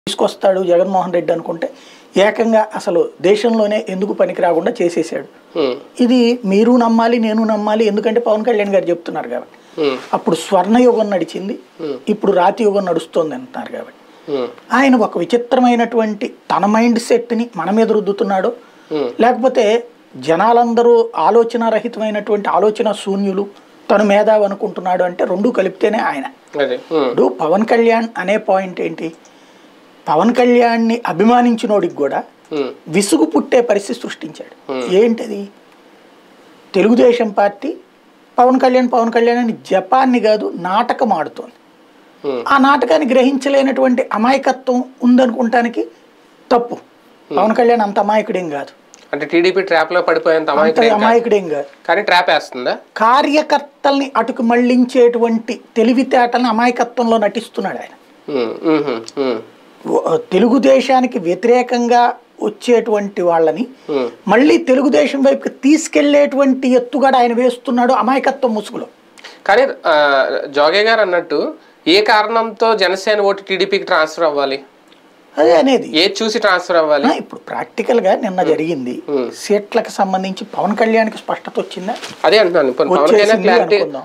తీసుకొస్తాడు జగన్మోహన్ రెడ్డి అనుకుంటే ఏకంగా అసలు దేశంలోనే ఎందుకు పనికి రాకుండా చేసేసాడు ఉమ్, ఇది మీరు నమ్మాలి నేను నమ్మాలి ఎందుకంటే పవన్ కళ్యాణ్ గారు చెప్తున్నారు కాబట్టి ఉమ్, అప్పుడు స్వర్ణయుగం నడిచింది Hmm. ఇప్పుడు రాతి యుగం నడుస్తోంది అంటున్నారు కాబట్టి ఉమ్, ఆయన ఒక విచిత్రమైనటువంటి తన మైండ్ సెట్ని మన మీద రుద్దుతున్నాడో ఉమ్, లేకపోతే జనాలందరూ ఆలోచన రహితమైనటువంటి ఆలోచన శూన్యులు తను మేధావి అనుకుంటున్నాడు అంటే రెండు కలిపితేనే ఆయన అదే ఉమ్, ఇప్పుడు పవన్ కళ్యాణ్ అనే పాయింట్ ఏంటి పవన్ కళ్యాణ్ని అభిమానించినోడికి కూడా ఉమ్, విసుగు పుట్టే పరిస్థితి సృష్టించాడు Hmm. ఏంటది తెలుగుదేశం పార్టీ పవన్ కళ్యాణ్ పవన్ కళ్యాణ్ అని జపాన్ని కాదు నాటకం ఆడుతోంది ఉమ్, ఆ నాటకాన్ని గ్రహించలేనటువంటి అమాయకత్వం ఉందనుకుంటానికి తప్పు పవన్ కళ్యాణ్ అంత అమాయకుడేం కాదు అంటే టీడీపీ ట్రాప్ లో పడిపోయేంత అంత అమాయకుడు ఏం కాదు. అమాయకుడేం కాదు కానీ ట్రాప్ వేస్తుందా కార్యకర్తల్ని అటుకు మళ్లించేటువంటి తెలివితేటల్ని అమాయకత్వంలో నటిస్తున్నాడు ఆయన ఉమ్, ఉమ్, ఉమ్, ఓ- తెలుగుదేశానికి వ్యతిరేకంగా వచ్చేటువంటి వాళ్ళని ఉమ్. మళ్ళీ తెలుగుదేశం వైపుకి తీసుకెళ్లేటువంటి ఎత్తుగడ ఆయన వేస్తున్నాడు అమాయకత్వం ముసుగులో కానీ ఆ, జోగే గారు అన్నట్టు ఏ కారణంతో జనసేన ఓటు టీడీపీకి ట్రాన్స్ఫర్ అవ్వాలి అదే అనేది ఏది చూసి ట్రాన్స్ఫర్ అవ్వాలి ఆ, ఇప్పుడు ప్రాక్టికల్ గా నిన్న జరిగింది Hmm. సీట్లకు సంబంధించి పవన్ కళ్యాణ్కి స్పష్టత వచ్చిందా అదే అంటున్నాను ఇప్పుడు పవన్ కళ్యాణ్ వచ్చేసింది క్లారిటీ అనుకుందాం.